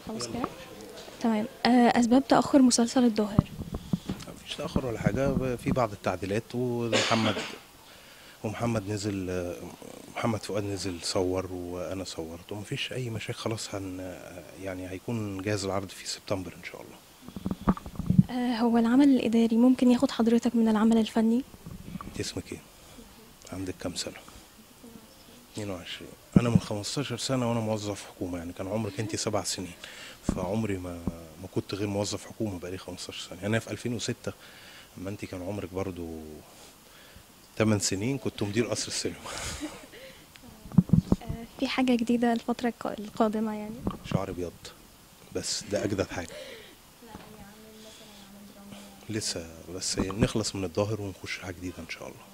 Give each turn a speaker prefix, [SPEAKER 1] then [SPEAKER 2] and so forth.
[SPEAKER 1] خلاص كده تمام آه، اسباب تاخر مسلسل الظاهر
[SPEAKER 2] مفيش تأخر ولا حاجة في بعض التعديلات ومحمد ومحمد نزل محمد فؤاد نزل صور وأنا صورت ومفيش أي مشاكل خلاص هن يعني هيكون جاهز العرض في سبتمبر إن شاء الله
[SPEAKER 1] آه، هو العمل الاداري ممكن ياخد حضرتك من العمل الفني
[SPEAKER 2] أنت اسمك إيه؟ عندك كام سنة؟ 22 أنا من 15 سنة وأنا موظف حكومة يعني كان عمرك أنت سبع سنين فعمري ما ما كنت غير موظف حكومة بقالي 15 سنة يعني أنا في 2006 أما أنت كان عمرك برضو 8 سنين كنت مدير قصر السينما
[SPEAKER 1] آه، في حاجه جديده الفتره الق- القادمه يعني
[SPEAKER 2] شعر ابيض بس ده اجدد حاجه لسه بس نخلص من الظاهر ونخش حاجه جديده ان شاء الله